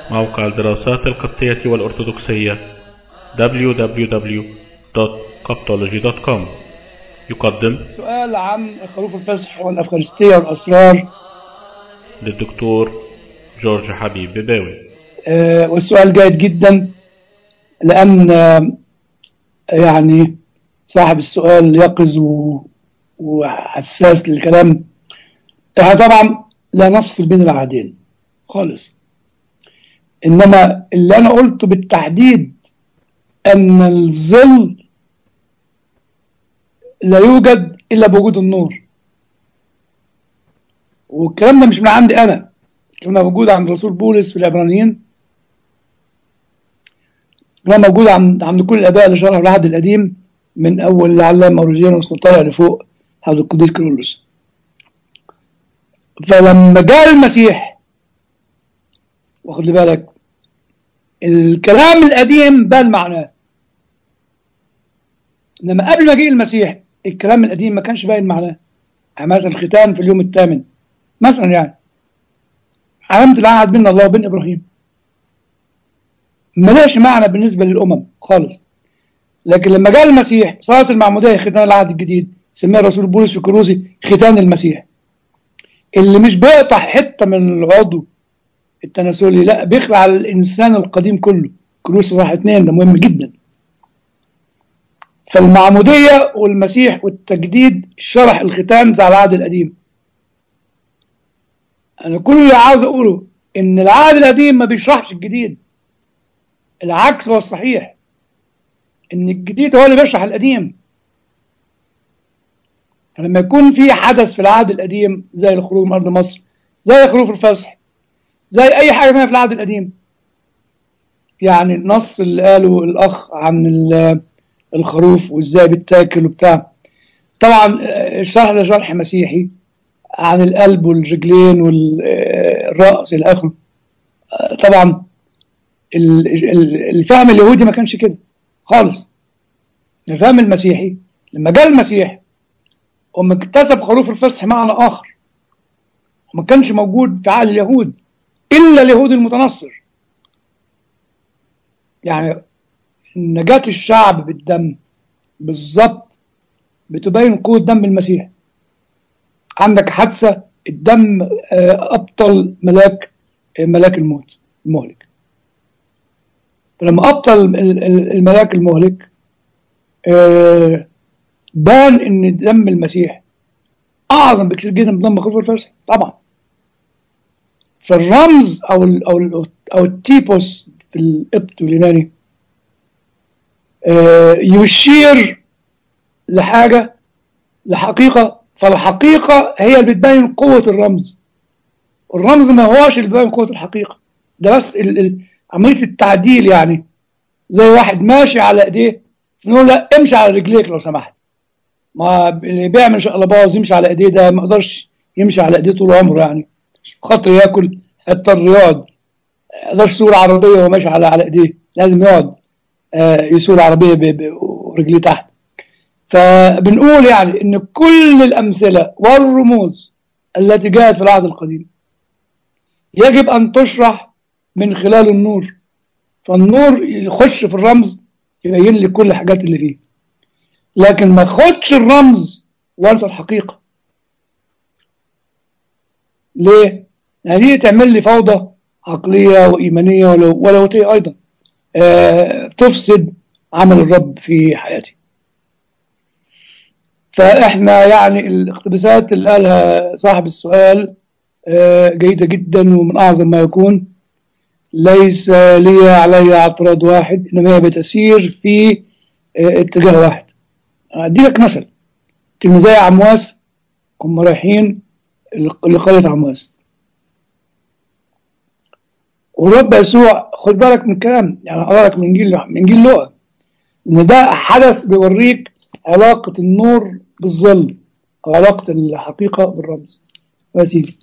موقع الدراسات القبطية والأرثوذكسية www.coptology.com يقدم سؤال عن خروف الفسح والأفخارستية والأسرار للدكتور جورج حبيب بباوي آه، والسؤال جيد جدا لأن آه، يعني صاحب السؤال يقظ و- وحساس للكلام احنا طبعا لا نفصل بين العهدين خالص انما اللي انا قلته بالتحديد ان الظل لا يوجد الا بوجود النور والكلام ده مش من عندي انا الكلام ده موجود عند رسول بولس في العبرانيين الكلام موجود عند عند كل الاباء اللي شرحوا العهد القديم من اول العلامه اوريجينوس وطالع لفوق هذا القديس كيرلس فلما جاء المسيح واخد لي بالك الكلام القديم بان معناه انما قبل ما جه المسيح الكلام القديم ما كانش باين معناه يعني مثلا الختان في اليوم الثامن مثلا يعني علامة العهد بين الله وبين ابراهيم ملاش معنى بالنسبة للأمم خالص لكن لما جاء المسيح صارت المعمودية ختان العهد الجديد سماها الرسول بولس في كروسي ختان المسيح اللي مش بيقطع حتة من العضو التناسلي لا بيخلع الإنسان القديم كله كروسي راح اتنين ده مهم جدا فالمعمودية والمسيح والتجديد شرح الختان بتاع العهد القديم أنا كل اللي عاوز أقوله إن العهد القديم ما بيشرحش الجديد العكس هو الصحيح ان الجديد هو اللي بيشرح القديم لما يكون في حدث في العهد القديم زي الخروج من ارض مصر زي خروف الفصح زي اي حاجه ثانيه في العهد القديم يعني النص اللي قاله الاخ عن ال- الخروف وازاي بيتاكل وبتاع طبعا آه، الشرح ده شرح مسيحي عن القلب والرجلين والراس الى اخره آه، طبعا ال- ال- الفهم اليهودي ما كانش كده خالص الفهم المسيحي لما جاء المسيح وما اكتسب خروف الفصح معنى آخر وما كانش موجود في عقل اليهود إلا اليهود المتنصر يعني نجاة الشعب بالدم بالظبط بتبين قوة دم المسيح عندك حادثة الدم آه، أبطل ملاك آه، ملاك الموت المهلك فلما أبطل ال- ال- الملاك المهلك آه، بان ان دم المسيح اعظم بكثير جدا من دم خروف الفصح طبعا فالرمز او ال او ال او التيبوس في القبط اليوناني آه، يشير لحاجه لحقيقه فالحقيقه هي اللي بتبين قوه الرمز الرمز ما هوش اللي بيبين قوه الحقيقه ده بس ال- ال- عمليه التعديل يعني زي واحد ماشي على ايديه نقول لا امشي على رجليك لو سمحت ما اللي بيعمل شقلباز يمشي على ايديه ده ما يقدرش يمشي على ايديه طول عمره يعني خاطر ياكل هيضطر يقعد ما يقدرش يسوق العربيه وهو ماشي على على ايديه لازم يقعد آه، يسوق العربيه ب- ب- ورجليه تحت فبنقول يعني ان كل الامثله والرموز التي جاءت في العهد القديم يجب ان تشرح من خلال النور فالنور يخش في الرمز يبين لي كل الحاجات اللي فيه لكن ما خدش الرمز وانسى الحقيقة ليه؟ يعني دي تعمل لي فوضى عقلية وإيمانية ولو ولاهوتية أيضا آه تفسد عمل الرب في حياتي فإحنا يعني الاقتباسات اللي قالها صاحب السؤال آه جيدة جدا ومن أعظم ما يكون ليس لي علي اعتراض واحد إنما هي بتسير في آه اتجاه واحد أدي لك مثل تلميذي عمواس هم رايحين لقرية عمواس والرب يسوع خد بالك من الكلام يعني أقرأ لك من إنجيل من إنجيل لوقا إن ده حدث بيوريك علاقة النور بالظل أو علاقة الحقيقة بالرمز يا سيدي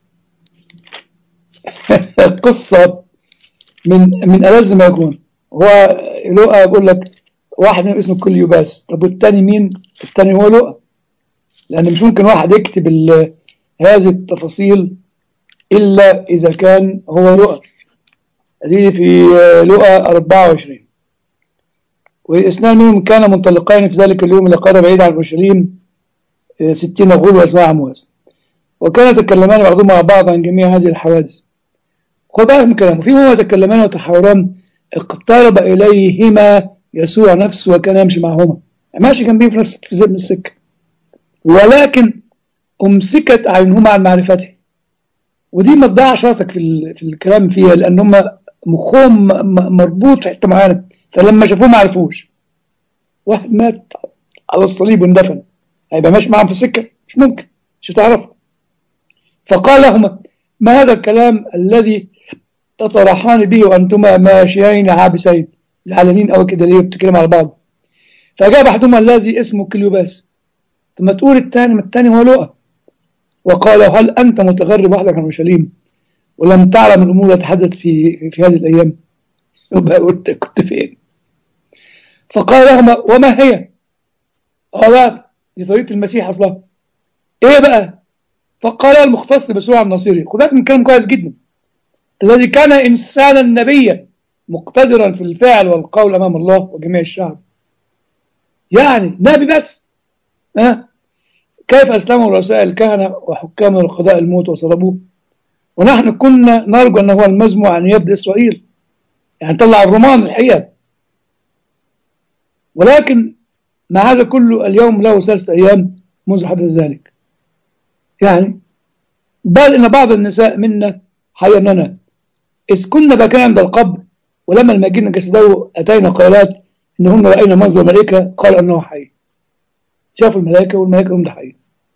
القصة من من ألذ ما يكون هو لوقا يقول لك واحد منهم اسمه كليوباس طب والتاني مين؟ التاني هو لوقا لأن مش ممكن واحد يكتب ال- هذه التفاصيل إلا إذا كان هو لؤى هذه في لقى 24 واثنان منهم كان منطلقين في ذلك اليوم إلى قرى بعيد عن أورشليم ستين غول واسمها عمواس وكان يتكلمان بعضهما مع بعض عن جميع هذه الحوادث خد بالك من كلامه فيما يتكلمان ويتحاوران اقترب إليهما يسوع نفسه وكان يمشي معهما ماشي جنبيه في نفس في زبن السكة ولكن أمسكت أعينهما عن معرفته ودي ما تضيعش وقتك في, في الكلام فيها لأن هم مخهم مربوط في حتة معينة فلما شافوه ما عرفوش واحد مات على الصليب واندفن هيبقى ماشي معاهم في السكة مش ممكن مش هتعرف فقال لهما ما هذا الكلام الذي تطرحان به وأنتما ماشيين عابسين العلنين أو كده ليه بتتكلم على بعض فأجاب أحدهما الذي اسمه كليوباس ثم تقول الثاني ما الثاني هو لؤى وقال هل أنت متغرب وحدك عن أورشليم ولم تعلم الأمور التي حدثت في في هذه الأيام يبقى قلت كنت فين فقال لهما وما هي قال دي طريقة المسيح أصلا إيه بقى فقال المختص بسرعة النصيري خد بالك من كلام كويس جدا الذي كان إنسانا نبيا مقتدرا في الفعل والقول أمام الله وجميع الشعب يعني نبي بس ها أه؟ كيف أسلموا رؤساء الكهنة وحكام القضاء الموت وصلبوه ونحن كنا نرجو أنه هو المزمع عن يد إسرائيل يعني طلع الرومان الحقيقة ولكن مع هذا كله اليوم له ثلاثة أيام منذ حدث ذلك يعني بل إن بعض النساء منا حيرننا إذ كنا بكى عند القبر ولما المجين جسده أتينا قالات إنهن رأينا منظر ملائكة قال أنه حي شافوا الملائكة والملائكة هم حي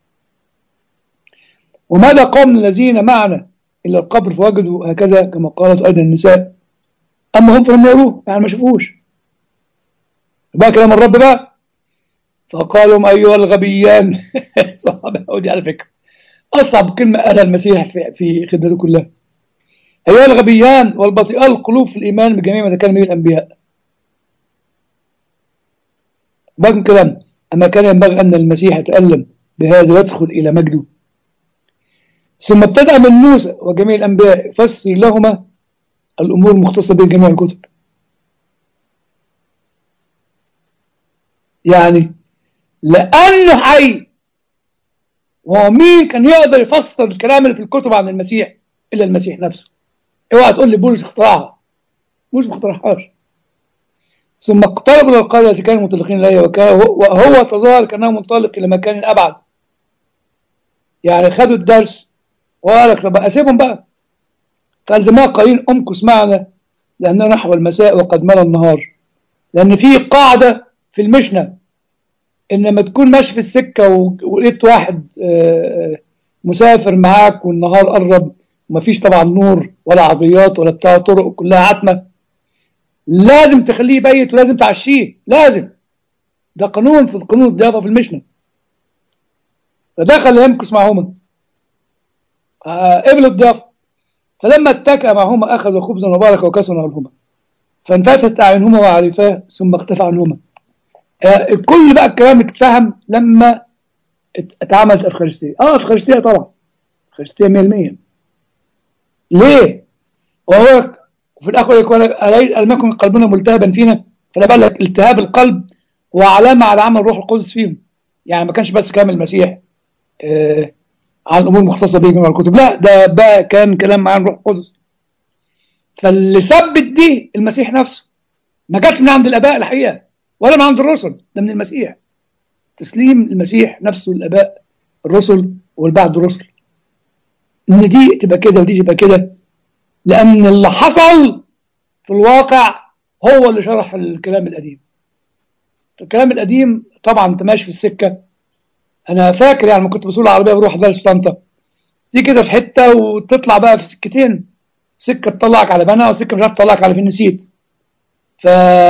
وماذا قام الذين معنا إلى القبر فوجدوا هكذا كما قالت أيضا النساء أما هم فلم يروه يعني ما شافوش بقى كلام الرب بقى فقالوا أيها الغبيان صعب أودي على فكرة أصعب كلمة قالها المسيح في, في خدمته كلها أيها الغبيان والبطيئة القلوب في الإيمان بجميع ما تكلم به الأنبياء بقى كلام أما كان ينبغي أن المسيح يتألم بهذا ويدخل إلى مجده ثم ابتدأ من موسى وجميع الأنبياء يفسر لهما الأمور المختصة بجميع الكتب يعني لأنه حي وهو مين كان يقدر يفسر الكلام اللي في الكتب عن المسيح إلا المسيح نفسه اوعى تقول لي بولس اخترعها بولس ما اخترعهاش ثم اقترب من القرية التي كانوا مطلقين إليها وهو تظاهر كأنه منطلق إلى مكان أبعد يعني خدوا الدرس وقال لك طب أسيبهم بقى قال زمان قايلين أمكس معنا لأننا نحو المساء وقد ملى النهار لأن في قاعدة في المشنة إن لما تكون ماشي في السكة ولقيت واحد مسافر معاك والنهار قرب ومفيش طبعا نور ولا عربيات ولا بتاع طرق كلها عتمة لازم تخليه يبيت ولازم تعشيه لازم ده قانون في القانون الضيافة في المشنة فدخل يمكس معهما قبل الضيافة فلما اتكأ معهما أخذ خبزا وبارك وكسر لهما فانفتت أعينهما وعرفاه ثم اختفى عنهما كل بقى الكلام اتفهم لما اتعملت افخارستيه اه افخارستيه طبعا افخارستيه 100% ليه وهو في الاخر يقول لم يكن قلبنا ملتهبا فينا فلا بالك التهاب القلب هو علامه على عمل الروح القدس فيهم يعني ما كانش بس كلام المسيح آه عن امور مختصه به جميع الكتب لا ده بقى كان كلام عن الروح القدس فاللي ثبت دي المسيح نفسه ما جاتش من عند الاباء الحقيقه ولا من عند الرسل ده من المسيح تسليم المسيح نفسه للاباء الرسل والبعد الرسل ان دي تبقى كده ودي تبقى كده لان اللي حصل في الواقع هو اللي شرح الكلام القديم الكلام القديم طبعا انت ماشي في السكه انا فاكر يعني لما كنت بسوق العربيه بروح درس في طنطا دي كده في حته وتطلع بقى في سكتين سكه تطلعك على بنا وسكه مش عارف تطلعك على فين نسيت ف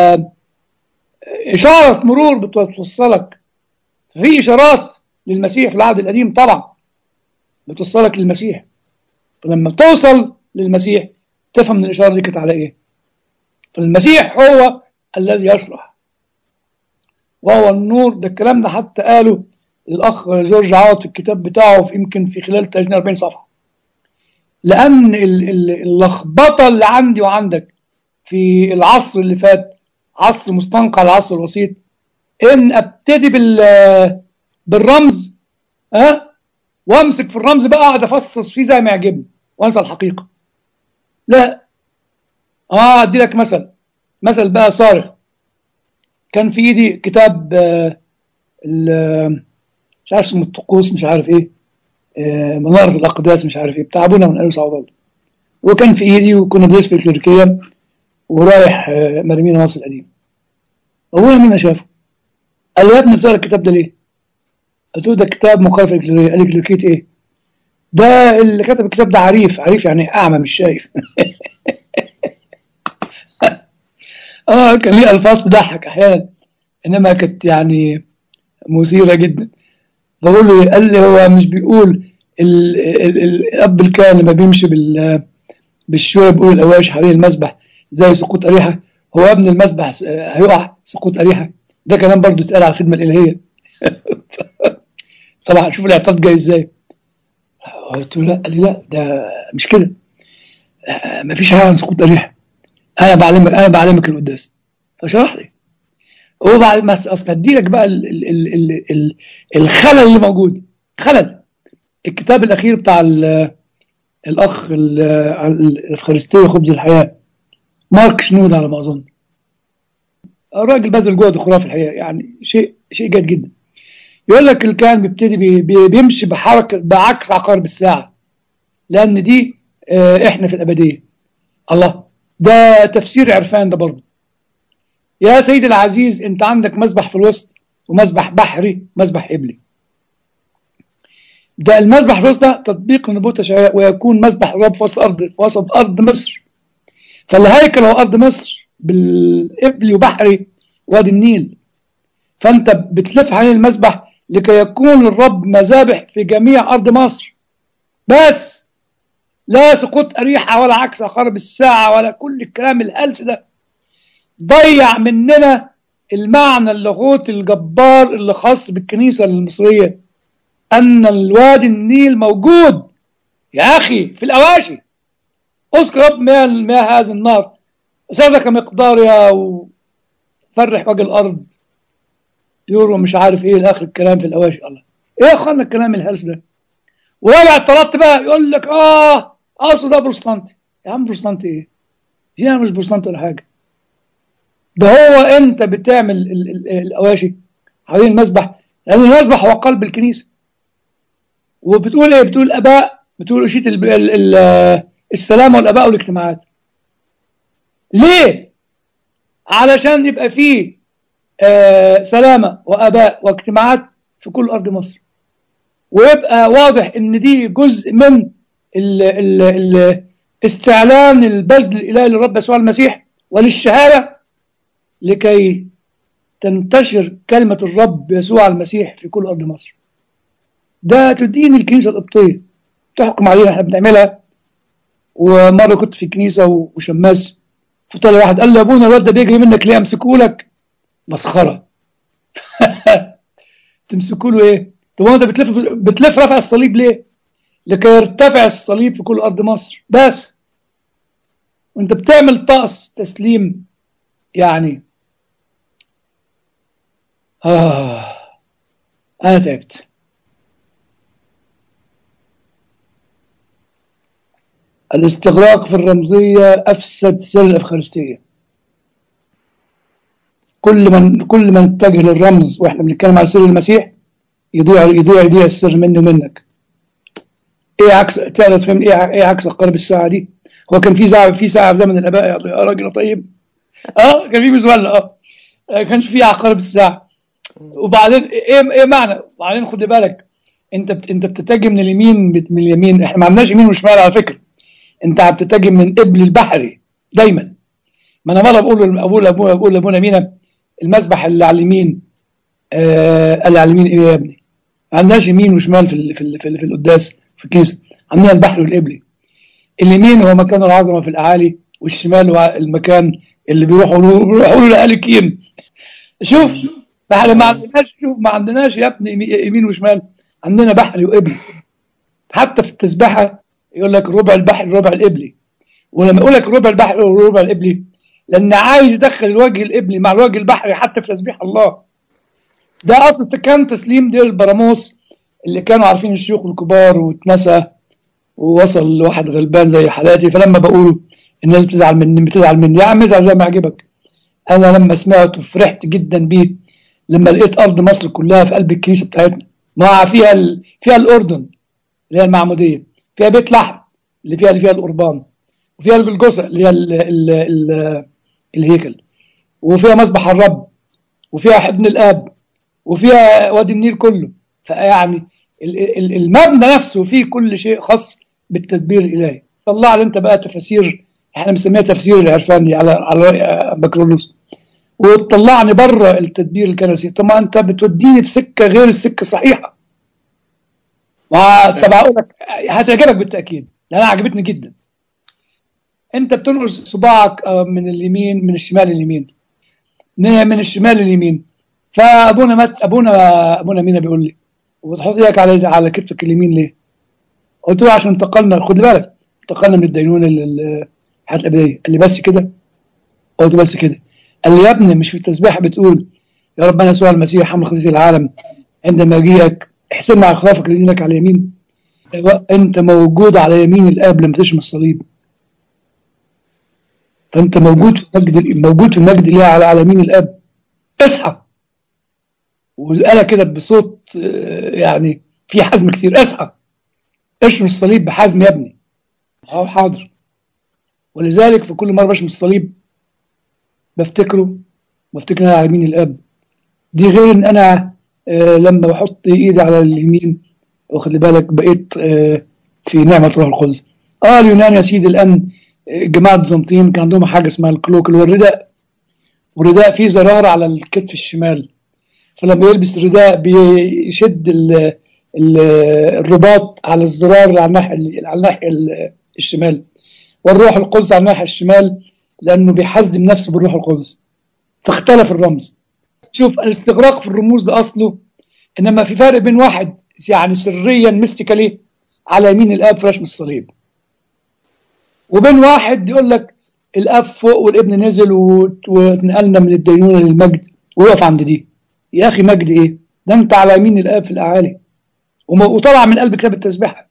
إشارة مرور بتوصلك في إشارات للمسيح في العهد القديم طبعا بتوصلك للمسيح فلما توصل للمسيح تفهم من الإشارة دي كانت على إيه فالمسيح هو الذي يشرح وهو النور ده الكلام ده حتى قاله الأخ جورج عوض في الكتاب بتاعه في يمكن في خلال 30 40 صفحة لان ال- ال- اللخبطه اللي عندي وعندك في العصر اللي فات عصر مستنقع العصر الوسيط ان ابتدي بال بالرمز ها وامسك في الرمز بقى اقعد افصص فيه زي ما يعجبني وانسى الحقيقه لا اه ادي لك مثل مثل بقى صارخ كان في ايدي كتاب آه، ال- مش عارف اسمه الطقوس مش عارف ايه آه، منارة الأقداس مش عارف ايه بتاع ابونا من آل سعود الله وكان في ايدي وكنا بندرس في الكليريكية ورايح آه، مرمين مصر القديم ابونا مين شافه قال لي يا ابني بتقرا الكتاب ده ليه؟ قلت له ده كتاب مخالف للكليريكية قال لي كليريكية ايه؟ ده اللي كتب الكتاب ده عريف عريف يعني اعمى مش شايف اه كان ليه الفاظ تضحك احيانا انما كانت يعني مثيره جدا بقول له إيه؟ قال لي هو مش بيقول ال ال ال الاب الكاهن لما بيمشي بال بالشويه بيقول الاواش حوالين المسبح زي سقوط اريحه هو ابن المسبح س- هيقع سقوط اريحه ده كلام برضو اتقال على الخدمه الالهيه طبعا شوف الاعتراض جاي ازاي قلت له لا قال لي لا ده مش كده آه، مفيش حاجه عن سقوط اريحه انا بعلمك انا بعلمك القداس فشرح لي هو بعد ما اصل هديلك بقى ال ال ال ال ال الخلل اللي موجود خلل الكتاب الاخير بتاع ال- الاخ ال- عن الافخارستيه خبز الحياه مارك شنود على ما اظن الراجل بذل جهد خرافي الحقيقه يعني شيء شيء جيد جدا يقول لك الكائن بيبتدي بي بي بيمشي بحركه بعكس عقارب الساعه لان دي آه، احنا في الابديه الله ده تفسير عرفان ده برضه يا سيدي العزيز انت عندك مسبح في الوسط ومسبح بحري مسبح ابلي ده المسبح في الوسط ده تطبيق لنبوة اشعياء ويكون مسبح الرب في وسط الارض في وسط ارض مصر فالهيكل هو ارض مصر بالابلي وبحري وادي النيل فانت بتلف حوالين المسبح لكي يكون للرب مذابح في جميع ارض مصر بس لا سقوط اريحه ولا عكس عقارب الساعه ولا كل الكلام الهلس ده ضيع مننا المعنى اللاهوتي الجبار اللي خاص بالكنيسه المصريه ان الوادي النيل موجود يا اخي في الاواشي اذكر رب مياه مياه هذا النار سرك مقدارها وفرح وجه الارض يورو مش عارف ايه الاخر الكلام في الاواشي الله ايه يا اخوانا الكلام الهلس ده ورابع اعترضت بقى يقول لك اه اصل ده بروتستانتي يا عم بروتستانتي ايه؟ دي انا مش بروتستانتي ولا حاجه ده هو انت بتعمل ال- ال- الاواشي حوالين المسبح لان المسبح هو قلب الكنيسه وبتقول ايه بتقول اباء بتقول اشيت ال- ال- ال- السلام والاباء والاجتماعات ليه علشان يبقى فيه آه سلامه واباء واجتماعات في كل ارض مصر ويبقى واضح ان دي جزء من ال ال ال استعلان البذل الالهي للرب يسوع المسيح وللشهاده لكي تنتشر كلمه الرب يسوع المسيح في كل ارض مصر. ده تدين الكنيسه القبطيه تحكم علينا احنا بنعملها ومره كنت في كنيسه وشماس فطلع واحد قال لي يا ابونا الواد ده بيجري منك ليه امسكه لك مسخره تمسكوا له ايه؟ طب هو انت بتلف بتلف رفع الصليب ليه؟ لكي يرتفع الصليب في كل ارض مصر بس وانت بتعمل طقس تسليم يعني آه أنا تعبت الاستغراق في الرمزية أفسد سر الأفخارستية كل من كل من اتجه للرمز واحنا بنتكلم على سر المسيح يضيع يضيع يضيع السر مني ومنك ايه عكس تقدر تفهم ايه ع- ايه عكس عقارب الساعه دي هو كان في ساعه في ساعه في زمن الاباء يا يا راجل طيب اه كان في بزول اه آه، كانش في عقارب الساعه وبعدين ايه ايه معنى وبعدين خد بالك انت بت... انت بتتجه من اليمين بت- من اليمين احنا ما عندناش يمين وشمال على فكره انت بتتجه من قبل البحري دايما ما انا مره بقول اقول ابونا بقول لابونا مينا المسبح اللي على اليمين آه اللي على اليمين ايه يا ابني ما عندناش يمين وشمال في ال... في ال... في, ال... في القداس في الكنيسه عندنا البحر والقبلي اليمين هو مكان العظمه في الاعالي والشمال هو المكان اللي بيروحوا له بيروحوا له الهالكين شوف احنا ما عندناش شوف ما عندناش يا ابني يمي- يمين وشمال عندنا بحري وقبلي حتى في التسبحه يقول لك ربع البحر ربع القبلي ولما يقول لك ربع البحر وربع القبلي لان عايز يدخل الوجه القبلي مع الوجه البحري حتى في تسبيح الله ده اصل كان تسليم دير البراموس اللي كانوا عارفين الشيوخ الكبار واتنسى ووصل لواحد غلبان زي حالاتي فلما بقول الناس بتزعل مني بتزعل مني يا عم ازعل زي ما يعجبك انا لما سمعته فرحت جدا بيه لما لقيت ارض مصر كلها في قلب الكنيسه بتاعتنا مع فيها ال... فيها الاردن اللي هي المعموديه فيها بيت لحم اللي فيها اللي فيها القربان وفيها الجلجسه اللي هي ال... ال... ال... الهيكل وفيها مسبح الرب وفيها ابن الاب وفيها وادي النيل كله فيعني المبنى نفسه فيه كل شيء خاص بالتدبير الالهي طلع لي انت بقى تفاسير احنا بنسميها تفسير العرفاني على على بكالوريوس وتطلعني بره التدبير الكنسي طب ما انت بتوديني في سكه غير السكه الصحيحه طب اقول لك هتعجبك بالتاكيد لانها عجبتني جدا انت بتنقص صباعك من اليمين من الشمال اليمين من الشمال اليمين فابونا مات ابونا ابونا مينا بيقول لي وتحط ايدك على على كتفك اليمين ليه؟ قلت له عشان انتقلنا خد بالك انتقلنا من الدينونه للحياه الابديه قال لي بس كده قلت بس كده قال لي يا ابني مش في التسبيحه بتقول يا ربنا يسوع المسيح حمل خطيه العالم عندما يجيئك احسن على خلافك الذين لك على اليمين انت موجود على يمين الاب لما تشم الصليب فانت موجود في المجد موجود في المجد اللي على على يمين الاب اصحى وقالها كده بصوت يعني في حزم كتير اصحى اشم الصليب بحزم يا ابني اه حاضر ولذلك في كل مره بشم الصليب بفتكره بفتكر انا على يمين الاب دي غير ان انا آه لما بحط ايدي على اليمين واخد بالك بقيت آه في نعمه روح القدس اه اليونان يا سيدي الان جماعه بيزنطيين كان عندهم حاجه اسمها الكلوك اللي هو الرداء والرداء فيه زرار على الكتف الشمال فلما يلبس الرداء بيشد ال ال الرباط على الزرار اللي على الناحيه على الناحيه الشمال والروح القدس على الناحيه الشمال لانه بيحزم نفسه بالروح القدس فاختلف الرمز شوف الاستغراق في الرموز ده اصله انما في فرق بين واحد يعني سريا ميستيكالي على يمين الاب في رسم الصليب وبين واحد يقول لك الاب فوق والابن نزل واتنقلنا من الدينونه للمجد ويقف عند دي يا اخي مجد ايه ده انت على يمين الاب في الاعالي وطلع من قلب كتاب التسبيحه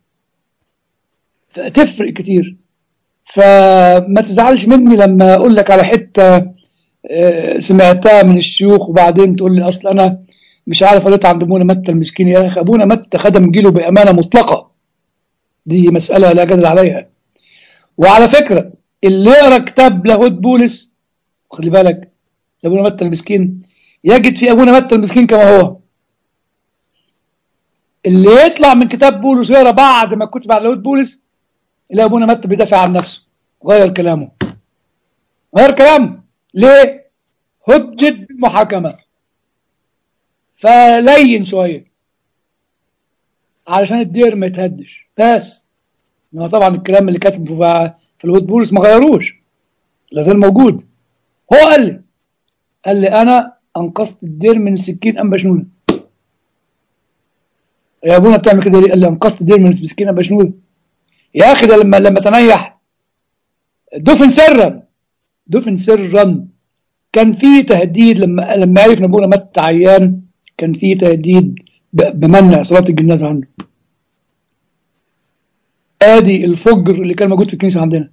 فتفرق كتير فما تزعلش مني لما اقول لك على حته سمعتها من الشيوخ وبعدين تقول لي اصل انا مش عارف قريت عند ابونا متى المسكين يا اخي ابونا متى خدم جيله بامانه مطلقه دي مساله لا جدل عليها وعلى فكره اللي يقرا كتاب لاهوت بولس خلي بالك لابونا متى المسكين يجد في ابونا متى المسكين كما هو اللي يطلع من كتاب بولس ويقرا بعد ما كتب على لاهوت بولس يلاقي ابونا متى بيدافع عن نفسه غير كلامه غير كلامه ليه؟ هجد بالمحاكمه فلين شويه علشان الدير ما يتهدش بس انما طبعا الكلام اللي كاتبه في الهود بولس ما غيروش لازال موجود هو قال لي قال لي انا انقذت الدير من السكين ام بشنوده يا ابونا بتعمل كده ليه؟ قال لي انقذت الدير من السكين ام بشنوده يا اخي ده لما لما تنيح دفن سرا دفن سرا كان في تهديد لما لما عرف ان ابونا مات عيان كان في تهديد بمنع صلاه الجنازه عنه ادي الفجر اللي كان موجود في الكنيسه عندنا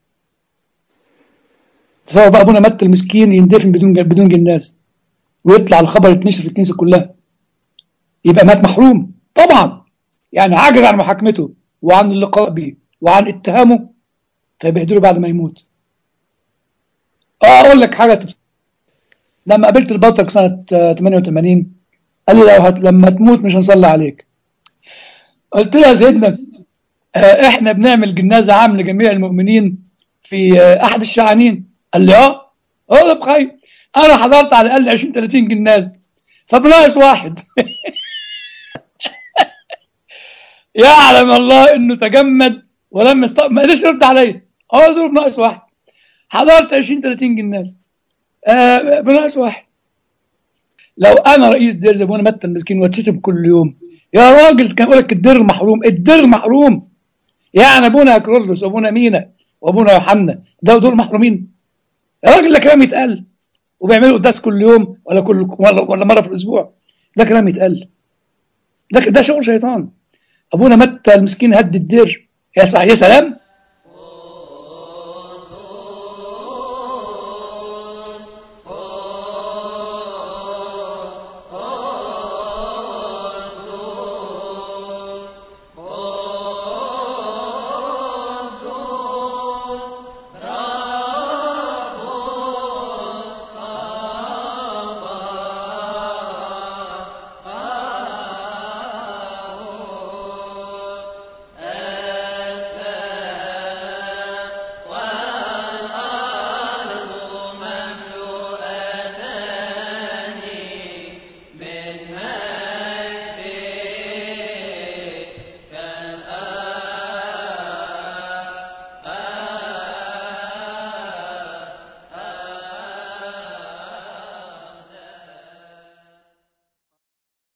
تصور بقى ابونا مات المسكين يندفن بدون بدون جناز ويطلع الخبر يتنشر في الكنيسه كلها يبقى مات محروم طبعا يعني عجز عن محاكمته وعن اللقاء به وعن اتهامه فيبهدله بعد ما يموت اه اقول لك حاجه تفصيل. لما قابلت البطرك سنه 88 قال لي لو هت... لما تموت مش هنصلي عليك قلت له يا سيدنا آه احنا بنعمل جنازه عام لجميع المؤمنين في آه احد الشعانين قال لي اه اه بخير انا حضرت على الاقل 20 30 جناز فبناقص واحد يعلم الله انه تجمد ولم يست... ما قدرش يرد عليا هو دول ناقص واحد حضرت 20 30 جناز آه بناقص واحد لو انا رئيس دير زي ما انا متى المسكين واتشتم كل يوم يا راجل كان يقول لك الدير محروم الدير محروم يعني ابونا كرولوس وابونا مينا وابونا يوحنا ده دول محرومين الراجل ده كلام يتقال وبيعملوا قداس كل يوم ولا كل ولا, ولا مره في الاسبوع ده كلام يتقال ده ده شغل شيطان ابونا متى المسكين هد الدير يا صح يا سلام